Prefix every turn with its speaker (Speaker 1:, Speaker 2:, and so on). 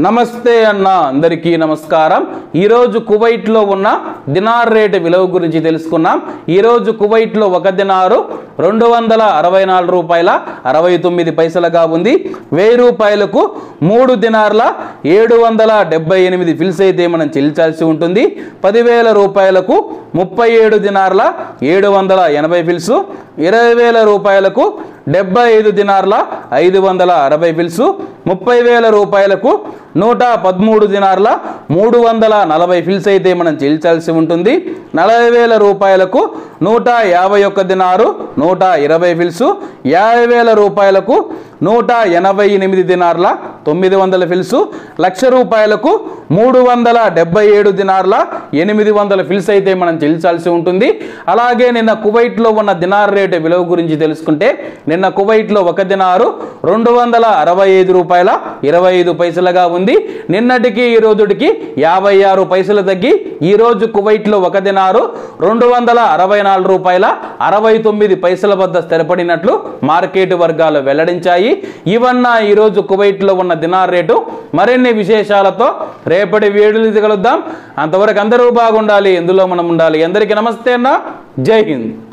Speaker 1: నమస్తే అన్న అందరికీ నమస్కారం ఈరోజు కువైట్లో ఉన్న దినార్ రేటు విలువ గురించి తెలుసుకున్నాం ఈరోజు కువైట్లో ఒక దినారు రెండు వందల అరవై నాలుగు రూపాయల అరవై తొమ్మిది పైసలుగా ఉంది వెయ్యి రూపాయలకు మూడు దినార్ల ఏడు వందల డెబ్బై ఎనిమిది ఫిల్స్ అయితే మనం చెల్లించాల్సి ఉంటుంది పదివేల రూపాయలకు ముప్పై ఏడు దినార్ల ఏడు వందల ఎనభై ఫిల్స్ ఇరవై వేల రూపాయలకు డెబ్బై ఐదు దినార్ల ఐదు వందల అరవై ఫిల్స్ ముప్పై వేల రూపాయలకు నూట పదమూడు దినార్ల మూడు వందల నలభై ఫిల్స్ అయితే మనం చెల్లించాల్సి ఉంటుంది నలభై వేల రూపాయలకు నూట యాభై ఒక్క దినారు నూట ఇరవై ఫిల్స్ యాభై వేల రూపాయలకు నూట ఎనభై ఎనిమిది దినార్ల తొమ్మిది వందల ఫిల్స్ లక్ష రూపాయలకు మూడు వందల డెబ్బై ఏడు దినార్ల ఎనిమిది వందల ఫిల్స్ అయితే మనం చెల్లించాల్సి ఉంటుంది అలాగే నిన్న కువైట్లో ఉన్న దినార్ రేటు విలువ గురించి తెలుసుకుంటే నిన్న కువైట్లో ఒక దినారు రెండు వందల అరవై ఐదు రూపాయల ఇరవై ఐదు పైసలుగా ఉంది నిన్నటికి ఈ రోజుటికి యాభై ఆరు పైసలు తగ్గి ఈ రోజు కువైట్లో ఒక దినారు రెండు వందల అరవై నాలుగు రూపాయల అరవై తొమ్మిది పైసల వద్ద స్థిరపడినట్లు మార్కెట్ వర్గాలు వెల్లడించాయి ఇవన్న ఈరోజు కువైట్లో ఉన్న దినార్ రేటు మరిన్ని విశేషాలతో రేపటి వేడులు కలుద్దాం అంతవరకు అందరూ బాగుండాలి ఎందులో మనం ఉండాలి అందరికీ నమస్తే అన్న జై హింద్